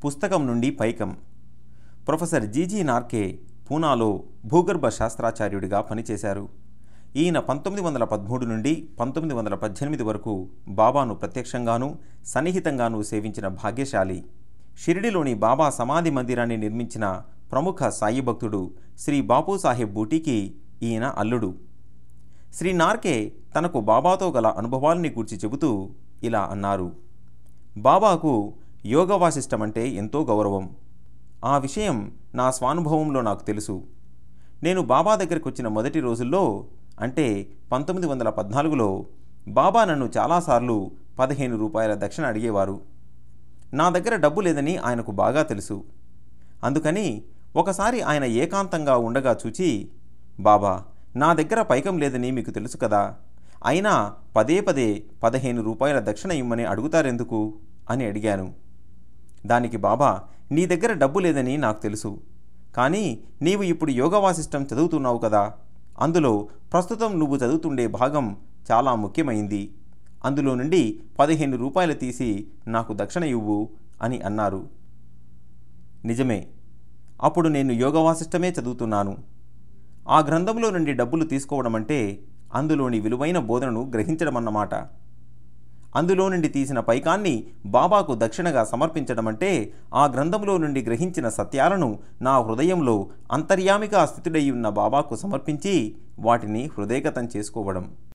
పుస్తకం నుండి పైకం ప్రొఫెసర్ జీజీ నార్కే పూనాలో భూగర్భ శాస్త్రాచార్యుడిగా పనిచేశారు ఈయన పంతొమ్మిది వందల పదమూడు నుండి పంతొమ్మిది వందల పద్దెనిమిది వరకు బాబాను ప్రత్యక్షంగానూ సన్నిహితంగానూ సేవించిన భాగ్యశాలి షిరిడిలోని బాబా సమాధి మందిరాన్ని నిర్మించిన ప్రముఖ సాయి భక్తుడు శ్రీ బాపు సాహెబ్ బూటీకి ఈయన అల్లుడు శ్రీ నార్కే తనకు బాబాతో గల అనుభవాల్ని గూర్చి చెబుతూ ఇలా అన్నారు బాబాకు యోగ వాసిష్టమంటే ఎంతో గౌరవం ఆ విషయం నా స్వానుభవంలో నాకు తెలుసు నేను బాబా దగ్గరికి వచ్చిన మొదటి రోజుల్లో అంటే పంతొమ్మిది వందల పద్నాలుగులో బాబా నన్ను చాలాసార్లు పదిహేను రూపాయల దక్షిణ అడిగేవారు నా దగ్గర డబ్బు లేదని ఆయనకు బాగా తెలుసు అందుకని ఒకసారి ఆయన ఏకాంతంగా ఉండగా చూచి బాబా నా దగ్గర పైకం లేదని మీకు తెలుసు కదా అయినా పదే పదే పదిహేను రూపాయల దక్షిణ ఇమ్మని అడుగుతారెందుకు అని అడిగాను దానికి బాబా నీ దగ్గర డబ్బు లేదని నాకు తెలుసు కానీ నీవు ఇప్పుడు యోగ వాసిష్టం చదువుతున్నావు కదా అందులో ప్రస్తుతం నువ్వు చదువుతుండే భాగం చాలా ముఖ్యమైంది అందులో నుండి పదిహేను రూపాయలు తీసి నాకు దక్షిణ ఇవ్వు అని అన్నారు నిజమే అప్పుడు నేను యోగ వాసిష్టమే చదువుతున్నాను ఆ గ్రంథంలో నుండి డబ్బులు తీసుకోవడం అంటే అందులోని విలువైన బోధనను గ్రహించడం అన్నమాట అందులో నుండి తీసిన పైకాన్ని బాబాకు దక్షిణగా సమర్పించడం అంటే ఆ గ్రంథంలో నుండి గ్రహించిన సత్యాలను నా హృదయంలో అంతర్యామిగా స్థితుడై ఉన్న బాబాకు సమర్పించి వాటిని హృదయగతం చేసుకోవడం